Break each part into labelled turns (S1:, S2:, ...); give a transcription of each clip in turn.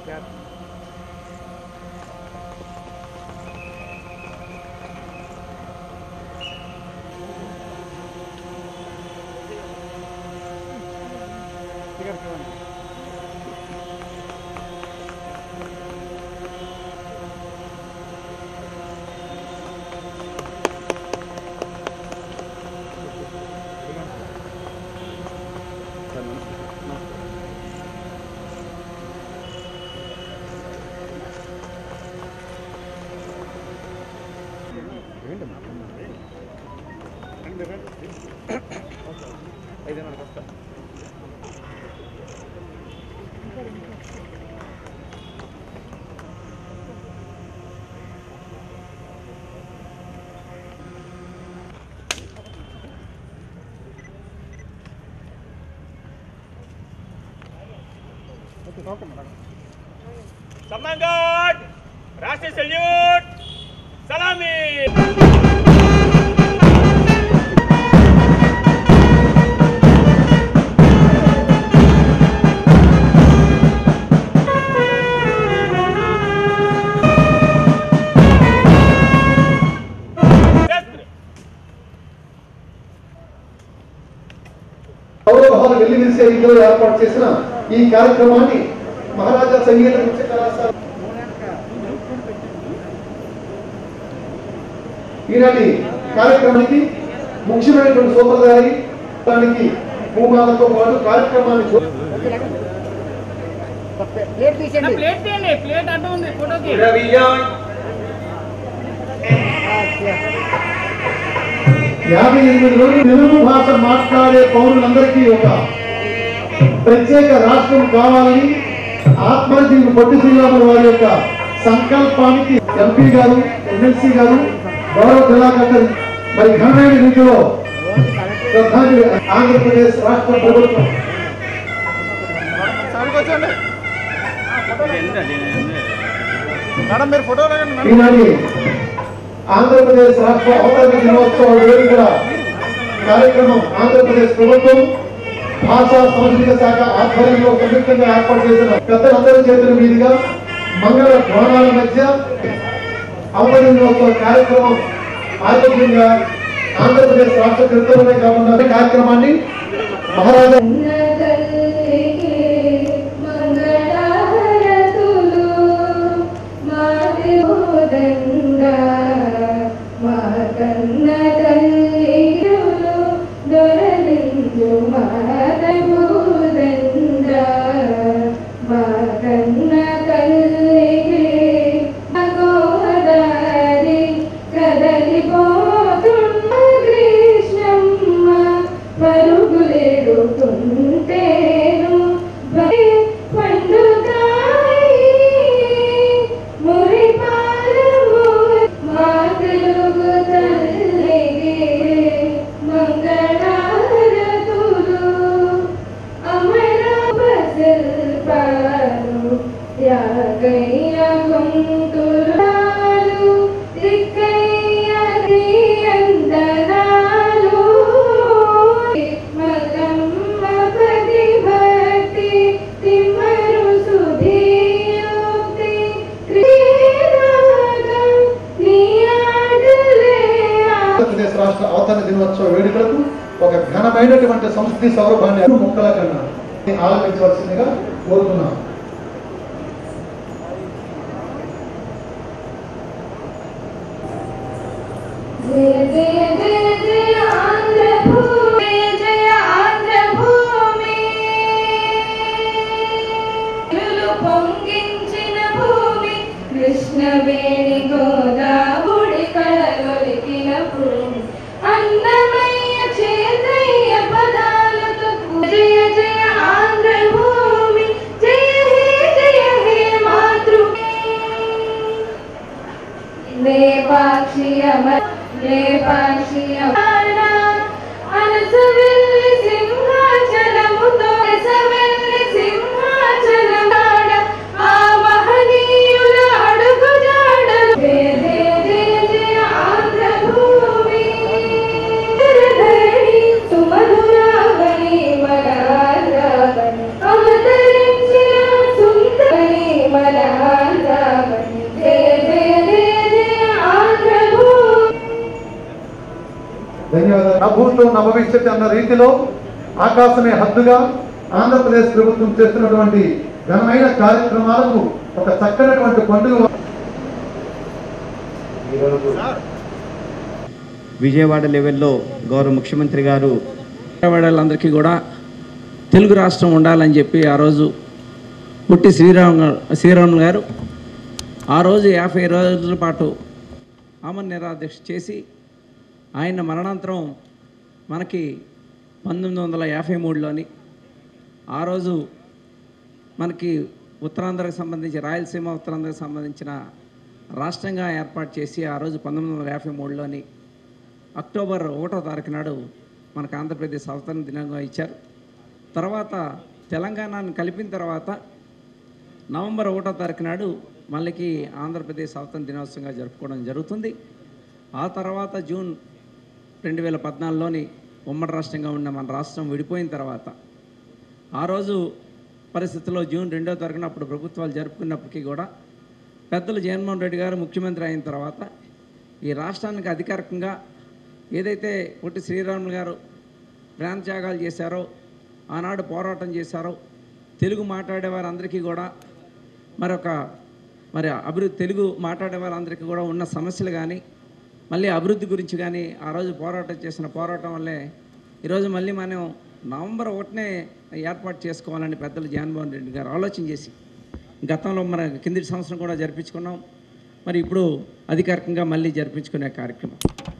S1: సమ్మంగడ్ రాష్ట్ర salute salami
S2: గౌరవభావం వెల్లివిరిసే రీతిలో ఏర్పాటు చేసిన ఈ కార్యక్రమాన్ని మహారాజా సంగీత నృత్య కళాశాల ఈనాటి కార్యక్రమానికి ముఖ్యమైనటువంటి సూత్రధారి దానికి భూమాలతో పాటు కార్యక్రమాన్ని చూ-
S3: ప్లేట్ తీసేయండి
S4: ప్లేట్ తీయండి ప్లేట్ అడ్డం ఉంది ఫోటోకి
S2: యాభై ఎనిమిది రోజులు తెలుగు భాష మాట్లాడే పౌరులందరికీ ఒక ప్రత్యేక రాష్ట్రం కావాలని ఆత్మహత్యకు పొట్టి శ్రీరాములు వారి యొక్క సంకల్పానికి ఎంపీ గారు ఎమ్మెల్సీ గారు గౌరవ జిల్లా కలెక్టర్ మరి ఘనమైన రీతిలో ప్రధాని ఆంధ్రప్రదేశ్ రాష్ట్ర ప్రభుత్వం
S5: మేడం మీరు ఫోటో లేకండి మేడం
S2: ఈనాటి ఆంధ్రప్రదేశ్ రాష్ట్ర అవతరణ దినోత్సవం వేడుకల కార్యక్రమం ఆంధ్రప్రదేశ్ ప్రభుత్వం భాషా సాంస్కృతిక శాఖ ఆధ్వర్యంలో సంయుక్తంగా ఏర్పాటు చేసిన పెద్దలందరి చేతుల మీదుగా మంగళ ధ్వానాల మధ్య అవతరణ దినోత్సవ కార్యక్రమం ఆరోగ్యంగా ఆంధ్రప్రదేశ్ రాష్ట్ర కృతజ్ఞత కాకుండా ఈ కార్యక్రమాన్ని మహారాజా
S6: పరుగులేడుతుంటేను పండుగాయి మురిపాలము మా తెలుగు తల్లికి మంగళారతులు అమరాప శిల్పాలు యాగయ్య గుంటురాలు దిక్కయ్య దియందనాలు మల్లమ్మ ప్రతిభక్తి తిమ్మరు సుధీయోక్తి క్రీడాగం నీ ఆటలే
S2: ఆంధ్రప్రదేశ్ రాష్ట్ర అవతరణ దినోత్సవ వేడుకలకు ఒక ఘనమైనటువంటి సంస్కృతి సౌరభాన్ని ముక్కల కన్నా ఆలపించవలసిందిగా కోరుతున్నాం
S6: జయ జయ జయ జయ ఆంధ్రభూమి జయ ఆంధ్రభూమి ఇరులు పొంగించిన భూమి కృష్ణవేణి గోదావుడి కళలొలికిన భూమి అన్నమయ్య చేతయ్య పదాలతో జయ జయ ఆంధ్రభూమి జయ హే జయ హే మాతృభూమి లేపాక్షియమ లేపాక్షియమ అనసవెల్లి సింహాచలముతో అనసవెల్లి సింహాచలమాడ ఆ మహనీయుల అడుగు జాడలు జయ జయ జయ జయ ఆంధ్రభూమి ధరణి సుమధురావళి మనారావణి అవతరించిన సుందరి
S2: ధన్యవాదాలు నా భూతో నా భవిష్యత్తు అన్న రీతిలో ఆకాశమే హద్దుగా ఆంధ్రప్రదేశ్ ప్రభుత్వం చేస్తున్నటువంటి ఘనమైన కార్యక్రమాలకు ఒక చక్కనటువంటి పండుగ ఈరోజు
S3: విజయవాడ లెవెల్లో గౌరవ ముఖ్యమంత్రి గారు విజయవాడలందరికీ కూడా తెలుగు రాష్ట్రం ఉండాలని చెప్పి ఆ రోజు పుట్టి శ్రీరామ్ గా- శ్రీరాములు గారు ఆ రోజు యాభై రోజుల పాటు ఆమరణ నిరాదీక్ష చేసి ఆయన మరణాంతరం మనకి పంతొమ్మిది వందల యాభై మూడులోని ఆ రోజు మనకి ఉత్తరాంధ్రకు సంబంధించి రాయలసీమ ఉత్తరాంధ్రకు సంబంధించిన రాష్ట్రంగా ఏర్పాటు చేసి ఆ రోజు పంతొమ్మిది వందల యాభై మూడులోని అక్టోబర్ ఒకటో తారీఖు నాడు మనకు ఆంధ్రప్రదేశ్ అవతరణ దినంగా ఇచ్చారు తర్వాత తెలంగాణను కలిపిన తర్వాత నవంబర్ ఒకటో తారీఖు నాడు మళ్ళీ ఆంధ్రప్రదేశ్ అవతరణ దినోత్సవంగా జరుపుకోవడం జరుగుతుంది ఆ తర్వాత జూన్ రెండు వేల పద్నాలుగులోని ఉమ్మడి రాష్ట్రంగా ఉన్న మన రాష్ట్రం విడిపోయిన తర్వాత ఆ రోజు పరిస్థితుల్లో జూన్ రెండో తారీఖున అప్పుడు ప్రభుత్వాలు జరుపుకున్నప్పటికీ కూడా పెద్దలు జగన్మోహన్ రెడ్డి గారు ముఖ్యమంత్రి అయిన తర్వాత ఈ రాష్ట్రానికి అధికారికంగా ఏదైతే పొట్టి శ్రీరాములు గారు ప్రాణత్యాగాలు చేశారో ఆనాడు పోరాటం చేశారో తెలుగు మాట్లాడే వారందరికీ కూడా మరొక మరి అభివృద్ధి తెలుగు మాట్లాడే వారందరికీ కూడా ఉన్న సమస్యలు కానీ మళ్ళీ అభివృద్ధి గురించి కానీ ఆ రోజు పోరాటం చేసిన పోరాటం వల్లే ఈరోజు మళ్ళీ మనం నవంబర్ ఒకటినే ఏర్పాటు చేసుకోవాలని పెద్దలు జగన్మోహన్ రెడ్డి గారు ఆలోచన చేసి గతంలో మన కిందటి సంవత్సరం కూడా జరిపించుకున్నాం మరి ఇప్పుడు అధికారికంగా మళ్ళీ జరిపించుకునే కార్యక్రమం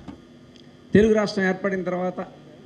S3: తెలుగు రాష్ట్రం ఏర్పడిన తర్వాత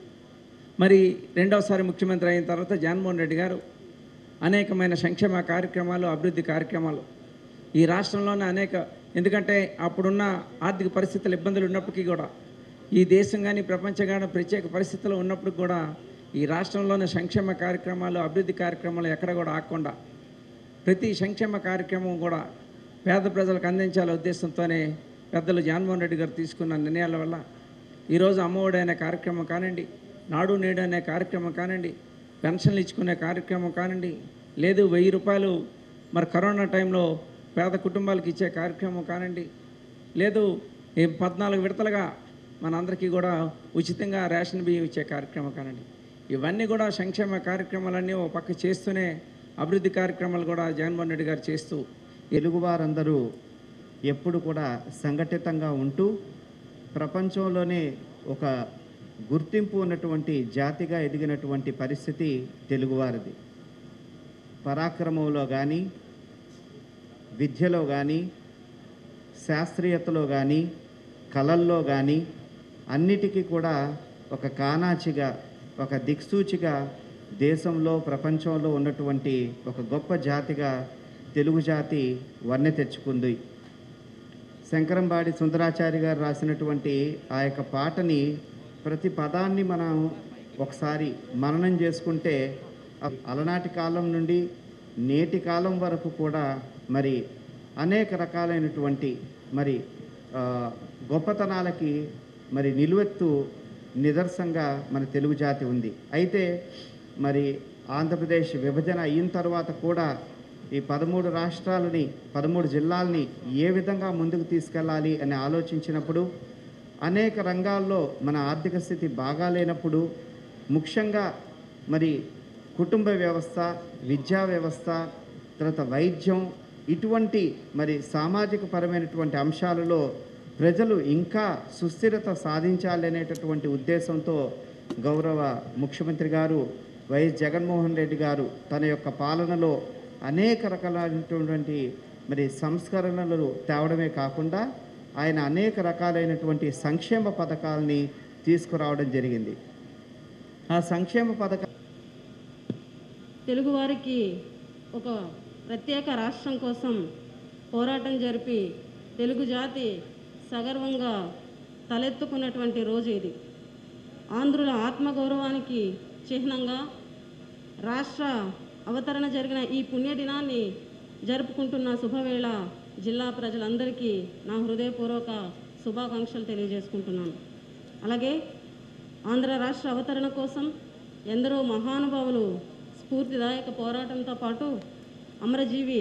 S3: మరి రెండవసారి ముఖ్యమంత్రి అయిన తర్వాత జగన్మోహన్ రెడ్డి గారు అనేకమైన సంక్షేమ కార్యక్రమాలు అభివృద్ధి కార్యక్రమాలు ఈ రాష్ట్రంలోనే అనేక ఎందుకంటే అప్పుడున్న ఆర్థిక పరిస్థితులు ఇబ్బందులు ఉన్నప్పటికీ కూడా ఈ దేశం కానీ ప్రపంచం కానీ ప్రత్యేక పరిస్థితులు ఉన్నప్పుడు కూడా ఈ రాష్ట్రంలోని సంక్షేమ కార్యక్రమాలు అభివృద్ధి కార్యక్రమాలు ఎక్కడ కూడా ఆగకుండా ప్రతి సంక్షేమ కార్యక్రమం కూడా పేద ప్రజలకు అందించాలనే ఉద్దేశంతోనే పెద్దలు జగన్మోహన్ రెడ్డి గారు తీసుకున్న నిర్ణయాల వల్ల ఈరోజు అమ్మఒడి అనే కార్యక్రమం కానివ్వండి నాడు నేడు అనే కార్యక్రమం కానివ్వండి పెన్షన్లు ఇచ్చుకునే కార్యక్రమం కానివ్వండి లేదు వెయ్యి రూపాయలు మరి కరోనా టైంలో పేద కుటుంబాలకు ఇచ్చే కార్యక్రమం కానివ్వండి లేదు ఈ పద్నాలుగు విడతలుగా మనందరికీ కూడా ఉచితంగా రేషన్ బియ్యం ఇచ్చే కార్యక్రమం కానివ్వండి ఇవన్నీ కూడా సంక్షేమ కార్యక్రమాలన్నీ ఒక పక్క చేస్తూనే అభివృద్ధి కార్యక్రమాలు కూడా జగన్మోహన్ రెడ్డి గారు చేస్తూ
S5: తెలుగువారందరూ ఎప్పుడు కూడా సంఘటితంగా ఉంటూ ప్రపంచంలోనే ఒక గుర్తింపు ఉన్నటువంటి జాతిగా ఎదిగినటువంటి పరిస్థితి తెలుగువారిది పరాక్రమంలో కానీ విద్యలో కానీ శాస్త్రీయతలో కానీ కళల్లో కానీ అన్నిటికీ కూడా ఒక కానాచిగా ఒక దిక్సూచిగా దేశంలో ప్రపంచంలో ఉన్నటువంటి ఒక గొప్ప జాతిగా తెలుగు జాతి వర్ణె తెచ్చుకుంది శంకరంబాడి సుందరాచారి గారు రాసినటువంటి ఆ యొక్క పాటని ప్రతి పదాన్ని మనం ఒకసారి మననం చేసుకుంటే ఆ అలనాటి కాలం నుండి నేటి కాలం వరకు కూడా మరి అనేక రకాలైనటువంటి మరి ఆ, గొప్పతనాలకి మరి నిలువెత్తు నిదర్శంగా మన తెలుగు జాతి ఉంది అయితే మరి ఆంధ్రప్రదేశ్ విభజన అయిన తర్వాత కూడా ఈ పదమూడు రాష్ట్రాలని పదమూడు జిల్లాలని ఏ విధంగా ముందుకు తీసుకెళ్ళాలి అని ఆలోచించినప్పుడు అనేక రంగాల్లో మన ఆర్థిక స్థితి బాగాలేనప్పుడు ముఖ్యంగా మరి కుటుంబ వ్యవస్థ విద్యా వ్యవస్థ తర్వాత వైద్యం ఇటువంటి మరి సామాజిక పరమైనటువంటి అంశాలలో ప్రజలు ఇంకా సుస్థిరత సాధించాలి అనేటటువంటి ఉద్దేశంతో గౌరవ ముఖ్యమంత్రి గారు వైఎస్ జగన్మోహన్ రెడ్డి గారు తన యొక్క పాలనలో అనేక రకాలైనటువంటి మరి సంస్కరణలు తేవడమే కాకుండా ఆయన అనేక రకాలైనటువంటి సంక్షేమ పథకాలని తీసుకురావడం జరిగింది ఆ సంక్షేమ పథక
S7: తెలుగువారికి ఒక ప్రత్యేక రాష్ట్రం కోసం పోరాటం జరిపి తెలుగు జాతి సగర్వంగా తలెత్తుకున్నటువంటి రోజు ఇది ఆంధ్రుల ఆత్మగౌరవానికి చిహ్నంగా రాష్ట్ర అవతరణ జరిగిన ఈ పుణ్యదినాన్ని జరుపుకుంటున్న శుభవేళ జిల్లా ప్రజలందరికీ నా హృదయపూర్వక శుభాకాంక్షలు తెలియజేసుకుంటున్నాను అలాగే ఆంధ్ర రాష్ట్ర అవతరణ కోసం ఎందరో మహానుభావులు స్ఫూర్తిదాయక పోరాటంతో పాటు అమరజీవి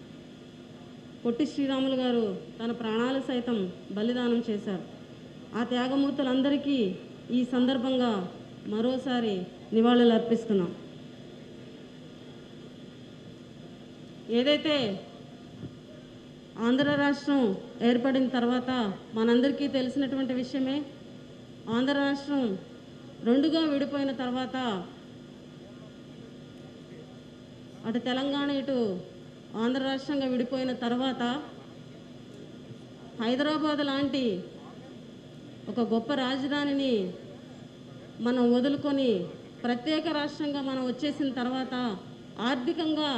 S7: పొట్టి శ్రీరాములు గారు తన ప్రాణాలు సైతం బలిదానం చేశారు ఆ త్యాగమూర్తులందరికీ ఈ సందర్భంగా మరోసారి నివాళులు అర్పిస్తున్నాం ఏదైతే ఆంధ్ర రాష్ట్రం ఏర్పడిన తర్వాత మనందరికీ తెలిసినటువంటి విషయమే ఆంధ్ర రాష్ట్రం రెండుగా విడిపోయిన తర్వాత అటు తెలంగాణ ఇటు ఆంధ్ర రాష్ట్రంగా విడిపోయిన తర్వాత హైదరాబాద్ లాంటి ఒక గొప్ప రాజధానిని మనం వదులుకొని ప్రత్యేక రాష్ట్రంగా మనం వచ్చేసిన తర్వాత ఆర్థికంగా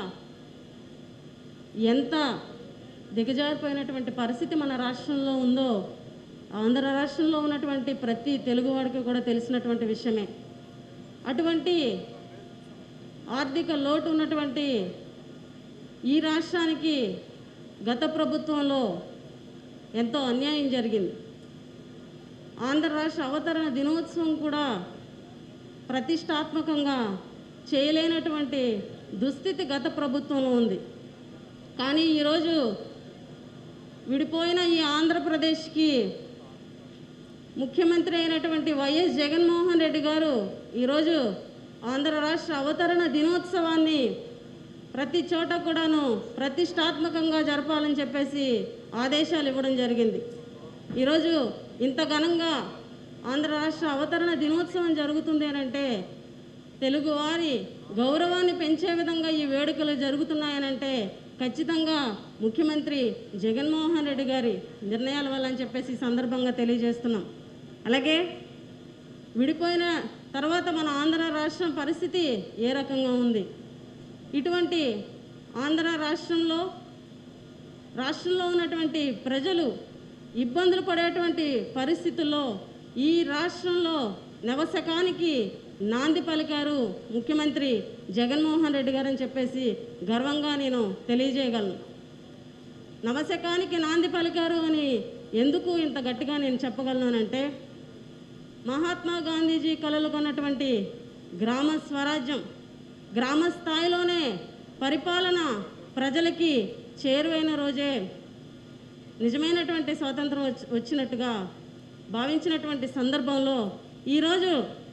S7: ఎంత దిగజారిపోయినటువంటి పరిస్థితి మన రాష్ట్రంలో ఉందో ఆంధ్ర రాష్ట్రంలో ఉన్నటువంటి ప్రతి తెలుగువాడికి కూడా తెలిసినటువంటి విషయమే అటువంటి ఆర్థిక లోటు ఉన్నటువంటి ఈ రాష్ట్రానికి గత ప్రభుత్వంలో ఎంతో అన్యాయం జరిగింది ఆంధ్ర రాష్ట్ర అవతరణ దినోత్సవం కూడా ప్రతిష్టాత్మకంగా చేయలేనటువంటి దుస్థితి గత ప్రభుత్వంలో ఉంది కానీ ఈరోజు విడిపోయిన ఈ ఆంధ్రప్రదేశ్కి ముఖ్యమంత్రి అయినటువంటి వైఎస్ జగన్మోహన్ రెడ్డి గారు ఈరోజు ఆంధ్ర రాష్ట్ర అవతరణ దినోత్సవాన్ని ప్రతి చోట కూడాను ప్రతిష్టాత్మకంగా జరపాలని చెప్పేసి ఆదేశాలు ఇవ్వడం జరిగింది ఈరోజు ఇంత ఘనంగా ఆంధ్ర రాష్ట్ర అవతరణ దినోత్సవం జరుగుతుంది అని అంటే తెలుగువారి గౌరవాన్ని పెంచే విధంగా ఈ వేడుకలు జరుగుతున్నాయనంటే ఖచ్చితంగా ముఖ్యమంత్రి జగన్మోహన్ రెడ్డి గారి నిర్ణయాల వల్ల అని చెప్పేసి ఈ సందర్భంగా తెలియజేస్తున్నాం అలాగే విడిపోయిన తర్వాత మన ఆంధ్ర రాష్ట్రం పరిస్థితి ఏ రకంగా ఉంది ఇటువంటి ఆంధ్ర రాష్ట్రంలో రాష్ట్రంలో ఉన్నటువంటి ప్రజలు ఇబ్బందులు పడేటువంటి పరిస్థితుల్లో ఈ రాష్ట్రంలో నవశకానికి నాంది పలికారు ముఖ్యమంత్రి జగన్మోహన్ రెడ్డి గారు అని చెప్పేసి గర్వంగా నేను తెలియజేయగలను నవశకానికి నాంది పలికారు అని ఎందుకు ఇంత గట్టిగా నేను చెప్పగలను మహాత్మా గాంధీజీ కలలు కొన్నటువంటి గ్రామ స్వరాజ్యం గ్రామ స్థాయిలోనే పరిపాలన ప్రజలకి చేరువైన రోజే నిజమైనటువంటి స్వాతంత్రం వచ్చి- వచ్చినట్టుగా భావించినటువంటి సందర్భంలో ఈరోజు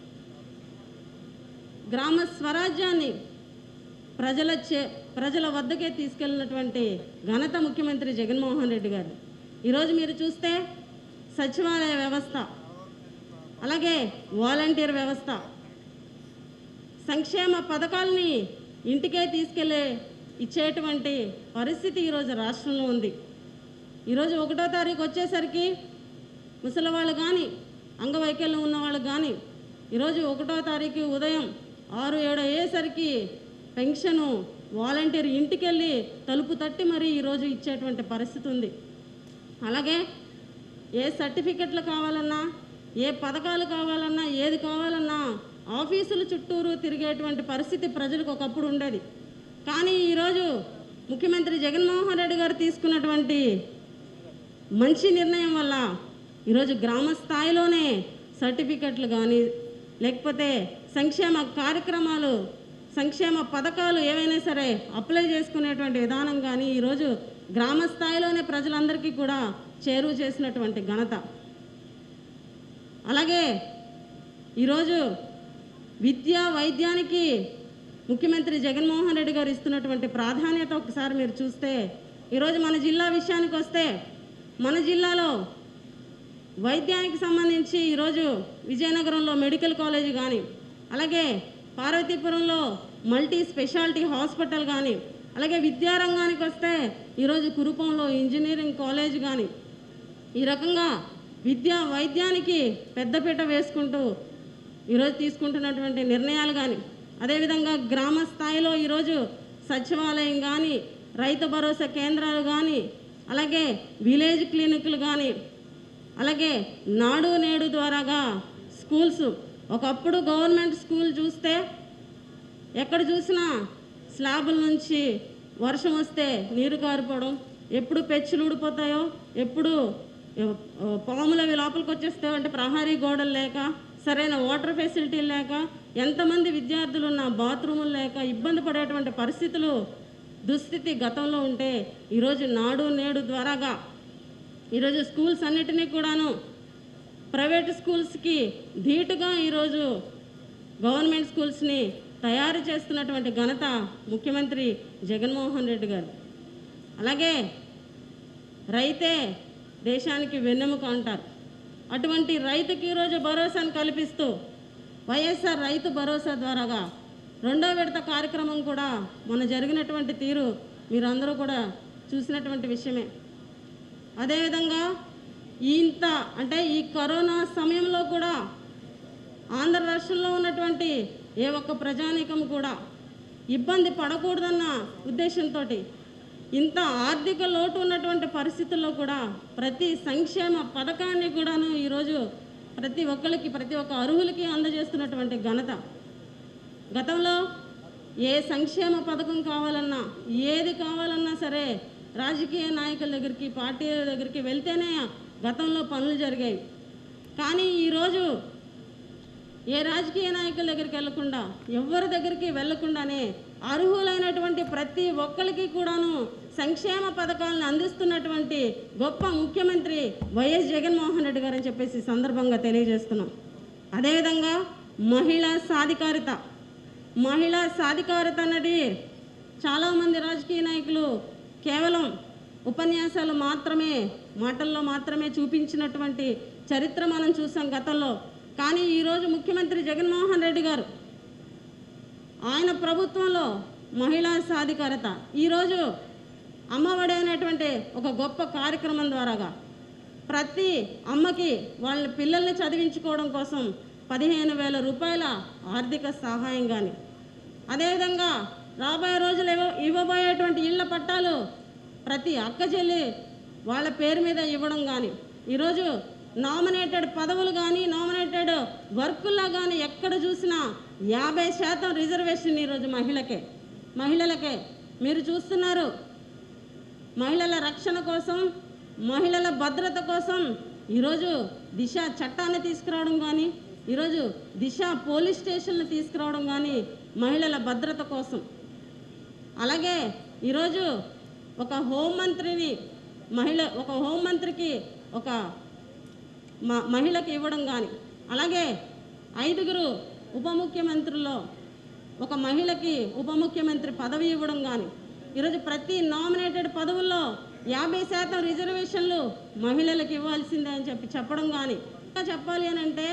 S7: గ్రామ స్వరాజ్యాన్ని ప్రజల చే ప్రజల వద్దకే తీసుకెళ్ళినటువంటి ఘనత ముఖ్యమంత్రి జగన్మోహన్ రెడ్డి గారు ఈరోజు మీరు చూస్తే సచివాలయ వ్యవస్థ అలాగే వాలంటీర్ వ్యవస్థ సంక్షేమ పథకాలని ఇంటికే తీసుకెళ్ళే ఇచ్చేటువంటి పరిస్థితి ఈరోజు రాష్ట్రంలో ఉంది ఈరోజు ఒకటో తారీఖు వచ్చేసరికి ముసలి వాళ్ళు కానీ అంగవైకల్యం ఉన్న వాళ్ళకి కానీ ఈరోజు ఒకటో తారీఖు ఉదయం ఆరు ఏడు అయ్యేసరికి పెన్షను వాలంటీర్ ఇంటికి వెళ్ళి తలుపు తట్టి మరీ ఈరోజు ఇచ్చేటువంటి పరిస్థితి ఉంది అలాగే ఏ సర్టిఫికెట్లు కావాలన్నా ఏ పథకాలు కావాలన్నా ఏది కావాలన్నా ఆఫీసుల చుట్టూరు తిరిగేటువంటి పరిస్థితి ప్రజలకు ఒకప్పుడు ఉండేది కానీ ఈరోజు ముఖ్యమంత్రి జగన్మోహన్ రెడ్డి గారు తీసుకున్నటువంటి మంచి నిర్ణయం వల్ల ఈరోజు గ్రామ స్థాయిలోనే సర్టిఫికెట్లు కానీ లేకపోతే సంక్షేమ కార్యక్రమాలు సంక్షేమ పథకాలు ఏవైనా సరే అప్లై చేసుకునేటువంటి విధానం కానీ ఈరోజు గ్రామ స్థాయిలోనే ప్రజలందరికీ కూడా చేరువ చేసినటువంటి ఘనత అలాగే ఈరోజు విద్య వైద్యానికి ముఖ్యమంత్రి జగన్మోహన్ రెడ్డి గారు ఇస్తున్నటువంటి ప్రాధాన్యత ఒకసారి మీరు చూస్తే ఈరోజు మన జిల్లా విషయానికి వస్తే మన జిల్లాలో వైద్యానికి సంబంధించి ఈరోజు విజయనగరంలో మెడికల్ కాలేజ్ కానీ అలాగే పార్వతీపురంలో మల్టీ స్పెషాలిటీ హాస్పిటల్ కానీ అలాగే విద్యారంగానికి వస్తే ఈరోజు కురుపంలో ఇంజనీరింగ్ కాలేజ్ కానీ ఈ రకంగా విద్యా వైద్యానికి పెద్దపీట వేసుకుంటూ ఈరోజు తీసుకుంటున్నటువంటి నిర్ణయాలు కానీ అదేవిధంగా గ్రామ స్థాయిలో ఈరోజు సచివాలయం కానీ రైతు భరోసా కేంద్రాలు కానీ అలాగే విలేజ్ క్లినిక్లు కానీ అలాగే నాడు నేడు ద్వారాగా స్కూల్స్ ఒకప్పుడు గవర్నమెంట్ స్కూల్ చూస్తే ఎక్కడ చూసినా స్లాబుల నుంచి వర్షం వస్తే నీరు కారిపోవడం ఎప్పుడు పెచ్చులు ఊడిపోతాయో ఎప్పుడు ఎ- పాములు అవి లోపలికి వచ్చేస్తాయో అంటే ప్రహారీ గోడలు లేక సరైన వాటర్ ఫెసిలిటీ లేక ఎంతమంది విద్యార్థులు ఉన్న బాత్రూములు లేక ఇబ్బంది పడేటువంటి పరిస్థితులు దుస్థితి గతంలో ఉంటే ఈరోజు నాడు నేడు ద్వారాగా ఈరోజు స్కూల్స్ అన్నిటినీ కూడాను ప్రైవేట్ స్కూల్స్కి ధీటుగా ఈరోజు గవర్నమెంట్ స్కూల్స్ని తయారు చేస్తున్నటువంటి ఘనత ముఖ్యమంత్రి జగన్మోహన్ రెడ్డి గారు అలాగే రైతే దేశానికి వెన్నెముక అంటారు అటువంటి రైతుకి ఈరోజు భరోసాను కల్పిస్తూ వైఎస్ఆర్ రైతు భరోసా ద్వారాగా రెండో విడత కార్యక్రమం కూడా మొన్న జరిగినటువంటి తీరు మీరందరూ కూడా చూసినటువంటి విషయమే అదేవిధంగా ఇంత అంటే ఈ కరోనా సమయంలో కూడా ఆంధ్ర రాష్ట్రంలో ఉన్నటువంటి ఏ ఒక్క ప్రజానీకం కూడా ఇబ్బంది పడకూడదన్న ఉద్దేశంతో ఇంత ఆర్థిక లోటు ఉన్నటువంటి పరిస్థితుల్లో కూడా ప్రతి సంక్షేమ పథకాన్ని కూడాను ఈరోజు ప్రతి ఒక్కరికి ప్రతి ఒక్క అర్హులకి అందజేస్తున్నటువంటి ఘనత గతంలో ఏ సంక్షేమ పథకం కావాలన్నా ఏది కావాలన్నా సరే రాజకీయ నాయకుల దగ్గరికి పార్టీల దగ్గరికి వెళ్తేనే గతంలో పనులు జరిగాయి కానీ ఈరోజు ఏ రాజకీయ నాయకుల దగ్గరికి వెళ్లకుండా ఎవరి దగ్గరికి వెళ్లకుండానే అర్హులైనటువంటి ప్రతి ఒక్కరికి కూడాను సంక్షేమ పథకాలను అందిస్తున్నటువంటి గొప్ప ముఖ్యమంత్రి వైఎస్ జగన్మోహన్ రెడ్డి గారు అని చెప్పేసి ఈ సందర్భంగా తెలియజేస్తున్నాం అదేవిధంగా మహిళా సాధికారిత మహిళా సాధికారత అన్నది చాలామంది రాజకీయ నాయకులు కేవలం ఉపన్యాసాలు మాత్రమే మాటల్లో మాత్రమే చూపించినటువంటి చరిత్ర మనం చూసాం గతంలో కానీ ఈరోజు ముఖ్యమంత్రి జగన్మోహన్ రెడ్డి గారు ఆయన ప్రభుత్వంలో మహిళా సాధికారత ఈరోజు అమ్మఒడి అనేటువంటి ఒక గొప్ప కార్యక్రమం ద్వారాగా ప్రతి అమ్మకి వాళ్ళ పిల్లల్ని చదివించుకోవడం కోసం పదిహేను వేల రూపాయల ఆర్థిక సహాయం కానీ అదేవిధంగా రాబోయే రోజులు ఇవ్వ ఇవ్వబోయేటువంటి ఇళ్ల పట్టాలు ప్రతి అక్క చెల్లి వాళ్ళ పేరు మీద ఇవ్వడం కానీ ఈరోజు నామినేటెడ్ పదవులు కానీ నామినేటెడ్ వర్కుల్లో కానీ ఎక్కడ చూసినా యాభై శాతం రిజర్వేషన్ ఈరోజు మహిళకే మహిళలకే మీరు చూస్తున్నారు మహిళల రక్షణ కోసం మహిళల భద్రత కోసం ఈరోజు దిశ చట్టాన్ని తీసుకురావడం కానీ ఈరోజు దిశ పోలీస్ స్టేషన్లు తీసుకురావడం కానీ మహిళల భద్రత కోసం అలాగే ఈరోజు ఒక హోంమంత్రిని మహిళ ఒక హోంమంత్రికి ఒక మ- మహిళకి ఇవ్వడం కానీ అలాగే ఐదుగురు ఉప ముఖ్యమంత్రుల్లో ఒక మహిళకి ఉప ముఖ్యమంత్రి పదవి ఇవ్వడం కానీ ఈరోజు ప్రతి నామినేటెడ్ పదవుల్లో యాభై శాతం రిజర్వేషన్లు మహిళలకు ఇవ్వాల్సిందే అని చెప్పి చెప్పడం కానీ ఇంకా చెప్పాలి అని అంటే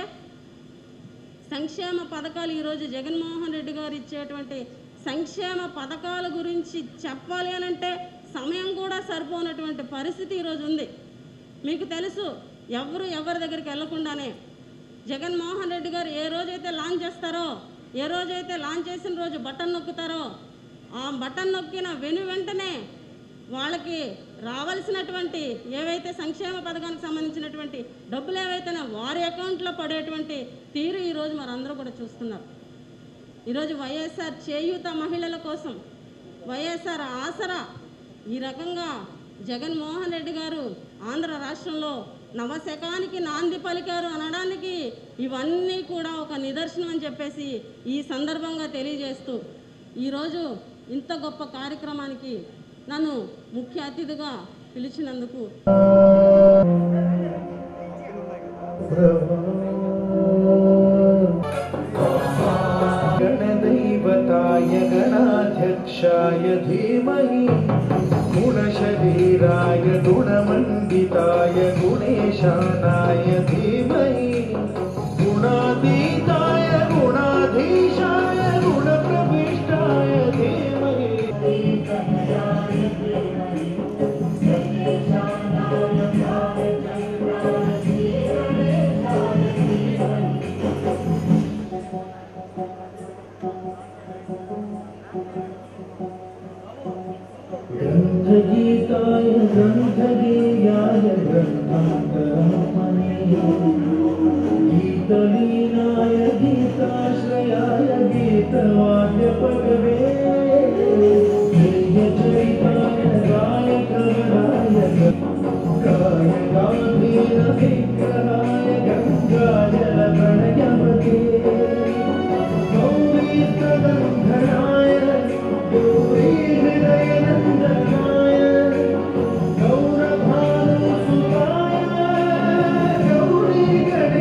S7: సంక్షేమ పథకాలు ఈరోజు జగన్మోహన్ రెడ్డి గారు ఇచ్చేటువంటి సంక్షేమ పథకాల గురించి చెప్పాలి అని అంటే సమయం కూడా సరిపోనటువంటి పరిస్థితి ఈరోజు ఉంది మీకు తెలుసు ఎవరు ఎవరి దగ్గరికి వెళ్లకుండానే జగన్మోహన్ రెడ్డి గారు ఏ రోజైతే లాంచ్ చేస్తారో ఏ రోజైతే లాంచ్ చేసిన రోజు బటన్ నొక్కుతారో ఆ బటన్ నొక్కిన వెను వెంటనే వాళ్ళకి రావాల్సినటువంటి ఏవైతే సంక్షేమ పథకానికి సంబంధించినటువంటి డబ్బులు ఏవైతే వారి అకౌంట్లో పడేటువంటి తీరు ఈరోజు మనందరూ కూడా చూస్తున్నారు ఈరోజు వైఎస్ఆర్ చేయూత మహిళల కోసం వైఎస్ఆర్ ఆసరా ఈ రకంగా జగన్మోహన్ రెడ్డి గారు ఆంధ్ర రాష్ట్రంలో నవశకానికి నాంది పలికారు అనడానికి ఇవన్నీ కూడా ఒక నిదర్శనం అని చెప్పేసి ఈ సందర్భంగా తెలియజేస్తూ ఈరోజు ఇంత గొప్ప కార్యక్రమానికి నన్ను ముఖ్య అతిథిగా పిలిచినందుకు
S8: गणदैवताय गणाध्यक्षाय धीमहि गुणशरीराय गुणमण्डिताय गुणेशानाय धीमहि गुणातीताय गुणाधीशाय गुणप्रविष्टाय धीमहि गन्धगीताय गन्धगेयाय गन्धान्तरमणे गीतलीनाय गीताश्रयाय गीतवाद्यपटवे प्रियचरिताय गायकवराय गाय गाधीरविग्रहाय गङ्गाजलप्रणयवते गौरीतगन्धराय गौरीहृदयनन्दनाय गौरभानुसुताय गौरीगणेशाय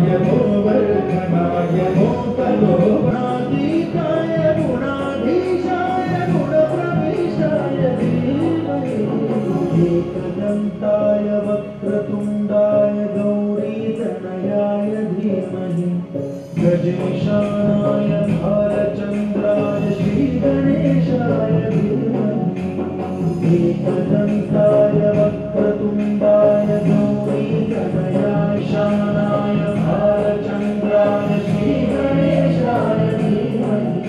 S8: वर्धनाय मोकलोनातीताय गुणाधीशाय गुणप्रवेशाय धीमहि एकदन्ताय वक्रतुण्डाय गौरीतनयाय धीमहि गजेशानाय भालचन्द्राय श्रीगणेशाय धीमहि एकदन्ताय वक्रतुण्डाय गौरीतनयाय शानाय भालचन्द्राय श्रीगणेशाय धीमहि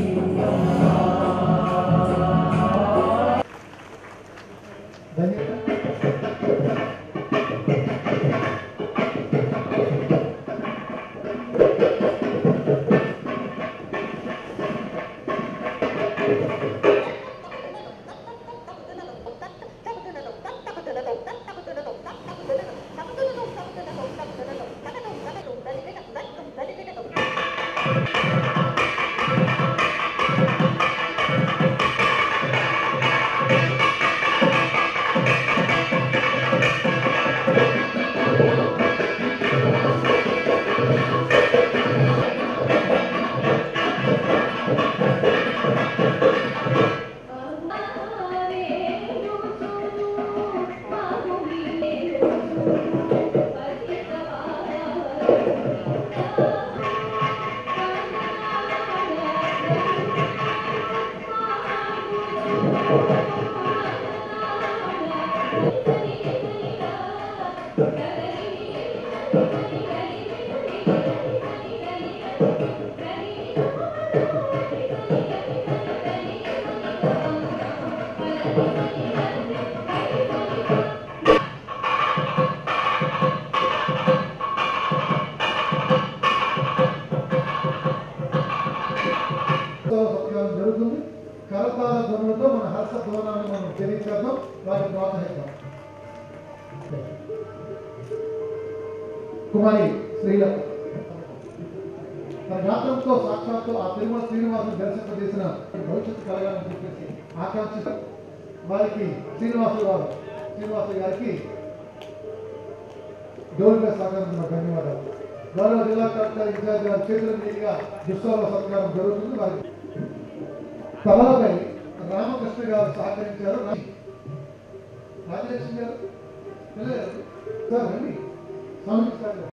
S2: ఉత్సవ సత్కారం జరుగుతుంది కరతాళ ధ్వనులతో మన హర్ష ధ్వనాన్ని మనం తెలియచేద్దాం వారిని ప్రోత్సహిద్దాం కుమారి శ్రీలత తన గాత్రంతో సాక్షాత్తు ఆ తిరుమల శ్రీనివాసుని దర్శింపజేసిన భవిష్యత్తు కలగాలని చెప్పేసి ఆకాంక్షిస్తూ వారికి శ్రీనివాసులు వారు శ్రీనివాసు గారికి డోల్గా సహకరించిన ధన్యవాదాలు గౌరవ జిల్లా కలెక్టర్ ఇన్ఛార్జ్ గారి చేతుల మీదుగా దుస్సాల సత్కారం జరుగుతుంది వారికి తమలపై రామకృష్ణ గారు సహకరించారు రాజలక్ష్మి గారు వెళ్ళారు సార్ రండి స్వామి సార్